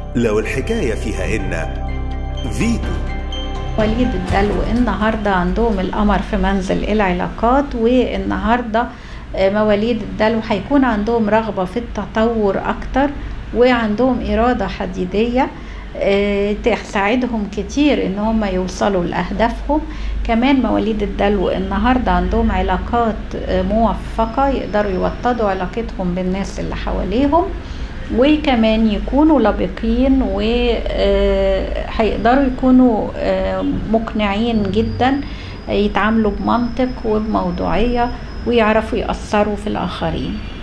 لو الحكاية فيها إن فيتو وليد الدلو النهاردة عندهم القمر في منزل العلاقات والنهاردة آه، مواليد الدلو هيكون عندهم رغبة في التطور أكتر وعندهم إرادة حديدية آه، تساعدهم كتير ان هم يوصلوا لأهدافهم كمان مواليد الدلو النهاردة عندهم علاقات آه، موفقة يقدروا يوطدوا علاقتهم بالناس اللي حواليهم وكمان يكونوا لبقين وهيقدروا يكونوا آه، مقنعين جدا يتعاملوا بمنطق وبموضوعية ويعرفوا يأثروا في الآخرين